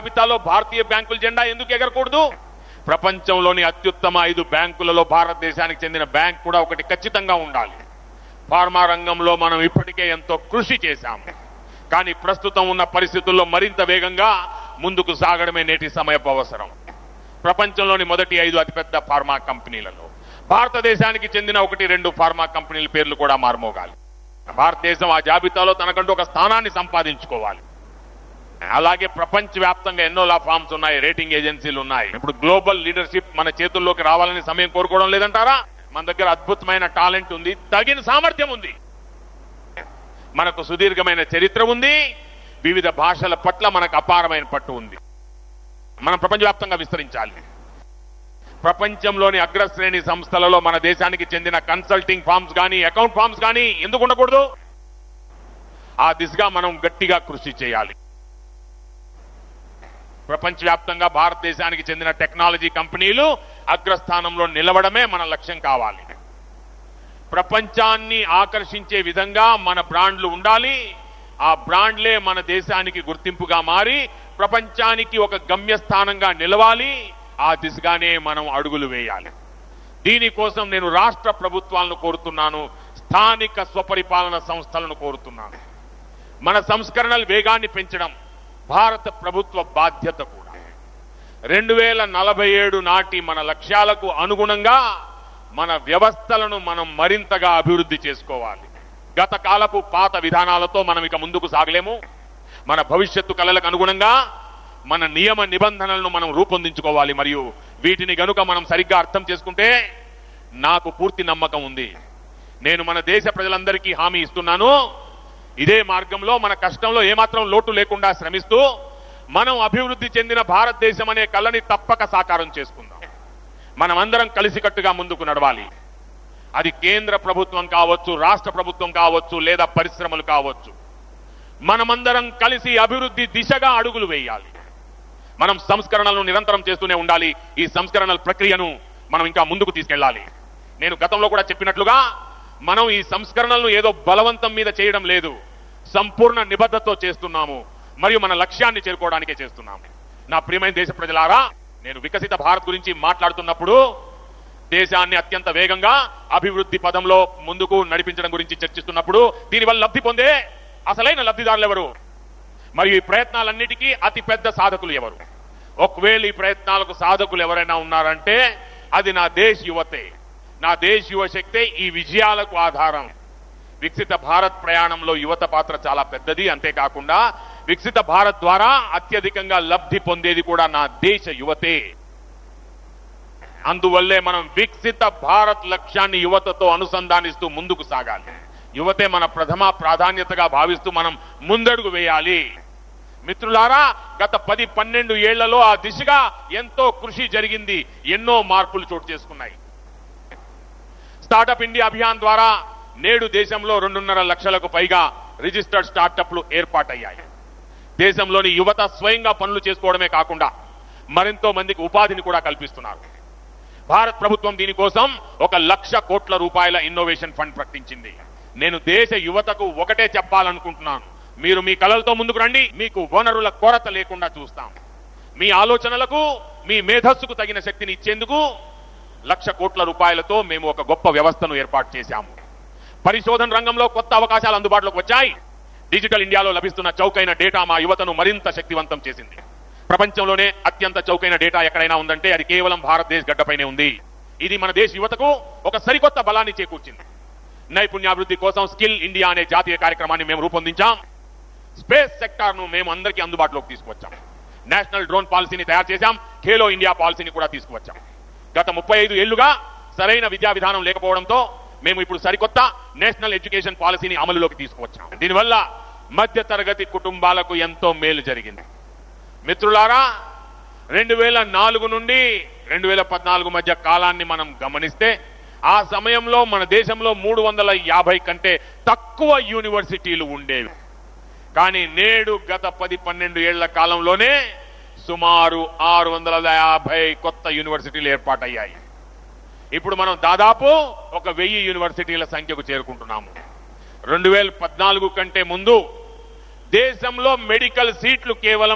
జాబితాలో భారతీయ బ్యాంకుల జెండా ఎందుకు ఎగరకూడదు ప్రపంచంలోని అత్యుత్తమ ఐదు బ్యాంకులలో భారతదేశానికి చెందిన బ్యాంక్ కూడా ఒకటి ఖచ్చితంగా ఉండాలి ఫార్మా రంగంలో మనం ఇప్పటికే ఎంతో కృషి చేశాము కానీ ప్రస్తుతం ఉన్న పరిస్థితుల్లో మరింత వేగంగా ముందుకు సాగడమే నేటి సమయపు అవసరం ప్రపంచంలోని మొదటి ఐదు అతిపెద్ద ఫార్మా కంపెనీలలో భారతదేశానికి చెందిన ఒకటి రెండు ఫార్మా కంపెనీల పేర్లు కూడా మారుమోగాలి భారతదేశం ఆ జాబితాలో తనకంటూ ఒక స్థానాన్ని సంపాదించుకోవాలి అలాగే ప్రపంచవ్యాప్తంగా ఎన్నో లా ఫార్మ్స్ ఉన్నాయి రేటింగ్ ఏజెన్సీలు ఉన్నాయి ఇప్పుడు గ్లోబల్ లీడర్షిప్ మన చేతుల్లోకి రావాలని సమయం కోరుకోవడం లేదంటారా మన దగ్గర అద్భుతమైన టాలెంట్ ఉంది తగిన సామర్థ్యం ఉంది మనకు సుదీర్ఘమైన చరిత్ర ఉంది వివిధ భాషల పట్ల మనకు అపారమైన పట్టు ఉంది మనం ప్రపంచవ్యాప్తంగా విస్తరించాలి ప్రపంచంలోని అగ్రశ్రేణి సంస్థలలో మన దేశానికి చెందిన కన్సల్టింగ్ ఫార్మ్స్ కానీ అకౌంట్ ఫార్మ్స్ కానీ ఎందుకు ఉండకూడదు ఆ దిశగా మనం గట్టిగా కృషి చేయాలి ప్రపంచవ్యాప్తంగా భారతదేశానికి చెందిన టెక్నాలజీ కంపెనీలు అగ్రస్థానంలో నిలవడమే మన లక్ష్యం కావాలి ప్రపంచాన్ని ఆకర్షించే విధంగా మన బ్రాండ్లు ఉండాలి ఆ బ్రాండ్లే మన దేశానికి గుర్తింపుగా మారి ప్రపంచానికి ఒక గమ్యస్థానంగా నిలవాలి ఆ దిశగానే మనం అడుగులు వేయాలి దీనికోసం నేను రాష్ట్ర ప్రభుత్వాలను కోరుతున్నాను స్థానిక స్వపరిపాలన సంస్థలను కోరుతున్నాను మన సంస్కరణల వేగాన్ని పెంచడం భారత ప్రభుత్వ బాధ్యత కూడా రెండు వేల నలభై ఏడు నాటి మన లక్ష్యాలకు అనుగుణంగా మన వ్యవస్థలను మనం మరింతగా అభివృద్ధి చేసుకోవాలి గత కాలపు పాత విధానాలతో మనం ఇక ముందుకు సాగలేము మన భవిష్యత్తు కళలకు అనుగుణంగా మన నియమ నిబంధనలను మనం రూపొందించుకోవాలి మరియు వీటిని గనుక మనం సరిగ్గా అర్థం చేసుకుంటే నాకు పూర్తి నమ్మకం ఉంది నేను మన దేశ ప్రజలందరికీ హామీ ఇస్తున్నాను ఇదే మార్గంలో మన కష్టంలో ఏమాత్రం లోటు లేకుండా శ్రమిస్తూ మనం అభివృద్ధి చెందిన భారతదేశం అనే కళని తప్పక సాకారం చేసుకుందాం మనమందరం కలిసికట్టుగా ముందుకు నడవాలి అది కేంద్ర ప్రభుత్వం కావచ్చు రాష్ట్ర ప్రభుత్వం కావచ్చు లేదా పరిశ్రమలు కావచ్చు మనమందరం కలిసి అభివృద్ధి దిశగా అడుగులు వేయాలి మనం సంస్కరణలను నిరంతరం చేస్తూనే ఉండాలి ఈ సంస్కరణల ప్రక్రియను మనం ఇంకా ముందుకు తీసుకెళ్ళాలి నేను గతంలో కూడా చెప్పినట్లుగా మనం ఈ సంస్కరణలను ఏదో బలవంతం మీద చేయడం లేదు సంపూర్ణ నిబద్ధతతో చేస్తున్నాము మరియు మన లక్ష్యాన్ని చేరుకోవడానికే చేస్తున్నాము నా ప్రియమైన దేశ ప్రజలారా నేను వికసిత భారత్ గురించి మాట్లాడుతున్నప్పుడు దేశాన్ని అత్యంత వేగంగా అభివృద్ధి పదంలో ముందుకు నడిపించడం గురించి చర్చిస్తున్నప్పుడు దీనివల్ల లబ్ధి పొందే అసలైన లబ్ధిదారులు ఎవరు మరియు ఈ ప్రయత్నాలన్నిటికీ అతి పెద్ద సాధకులు ఎవరు ఒకవేళ ఈ ప్రయత్నాలకు సాధకులు ఎవరైనా ఉన్నారంటే అది నా దేశ్ యువతే నా దేశ్ యువ శక్తే ఈ విజయాలకు ఆధారం వికసిత భారత్ ప్రయాణంలో యువత పాత్ర చాలా పెద్దది అంతేకాకుండా వికసిత భారత్ ద్వారా అత్యధికంగా లబ్ధి పొందేది కూడా నా దేశ యువతే అందువల్లే మనం వికసిత భారత్ లక్ష్యాన్ని యువతతో అనుసంధానిస్తూ ముందుకు సాగాలి యువతే మన ప్రథమ ప్రాధాన్యతగా భావిస్తూ మనం ముందడుగు వేయాలి మిత్రులారా గత పది పన్నెండు ఏళ్లలో ఆ దిశగా ఎంతో కృషి జరిగింది ఎన్నో మార్పులు చోటు చేసుకున్నాయి స్టార్టప్ ఇండియా అభియాన్ ద్వారా నేడు దేశంలో రెండున్నర లక్షలకు పైగా రిజిస్టర్డ్ స్టార్టప్లు ఏర్పాటయ్యాయి దేశంలోని యువత స్వయంగా పనులు చేసుకోవడమే కాకుండా మరెంతో మందికి ఉపాధిని కూడా కల్పిస్తున్నారు భారత్ ప్రభుత్వం దీనికోసం ఒక లక్ష కోట్ల రూపాయల ఇన్నోవేషన్ ఫండ్ ప్రకటించింది నేను దేశ యువతకు ఒకటే చెప్పాలనుకుంటున్నాను మీరు మీ కలలతో ముందుకు రండి మీకు వనరుల కొరత లేకుండా చూస్తాం మీ ఆలోచనలకు మీ మేధస్సుకు తగిన శక్తిని ఇచ్చేందుకు లక్ష కోట్ల రూపాయలతో మేము ఒక గొప్ప వ్యవస్థను ఏర్పాటు చేశాము పరిశోధన రంగంలో కొత్త అవకాశాలు అందుబాటులోకి వచ్చాయి డిజిటల్ ఇండియాలో లభిస్తున్న చౌకైన డేటా మా యువతను మరింత శక్తివంతం చేసింది ప్రపంచంలోనే అత్యంత చౌకైన డేటా ఎక్కడైనా ఉందంటే అది కేవలం భారతదేశ గడ్డపైనే ఉంది ఇది మన దేశ యువతకు ఒక సరికొత్త బలాన్ని చేకూర్చింది నైపుణ్యాభివృద్ధి కోసం స్కిల్ ఇండియా అనే జాతీయ కార్యక్రమాన్ని మేము రూపొందించాం స్పేస్ సెక్టార్ ను మేము అందరికీ అందుబాటులోకి తీసుకువచ్చాం నేషనల్ డ్రోన్ పాలసీని తయారు చేశాం ఖేలో ఇండియా పాలసీని కూడా తీసుకువచ్చాం గత ముప్పై ఐదు ఏళ్లుగా సరైన విద్యా విధానం లేకపోవడంతో మేము ఇప్పుడు సరికొత్త నేషనల్ ఎడ్యుకేషన్ పాలసీని అమలులోకి తీసుకువచ్చాం దీనివల్ల మధ్య తరగతి కుటుంబాలకు ఎంతో మేలు జరిగింది మిత్రులారా రెండు వేల నాలుగు నుండి రెండు వేల పద్నాలుగు మధ్య కాలాన్ని మనం గమనిస్తే ఆ సమయంలో మన దేశంలో మూడు వందల యాభై కంటే తక్కువ యూనివర్సిటీలు ఉండేవి కానీ నేడు గత పది పన్నెండు ఏళ్ల కాలంలోనే సుమారు ఆరు వందల యాభై కొత్త యూనివర్సిటీలు ఏర్పాటయ్యాయి ఇప్పుడు మనం దాదాపు ఒక వెయ్యి యూనివర్సిటీల సంఖ్యకు చేరుకుంటున్నాము రెండు వేల పద్నాలుగు కంటే ముందు దేశంలో మెడికల్ సీట్లు కేవలం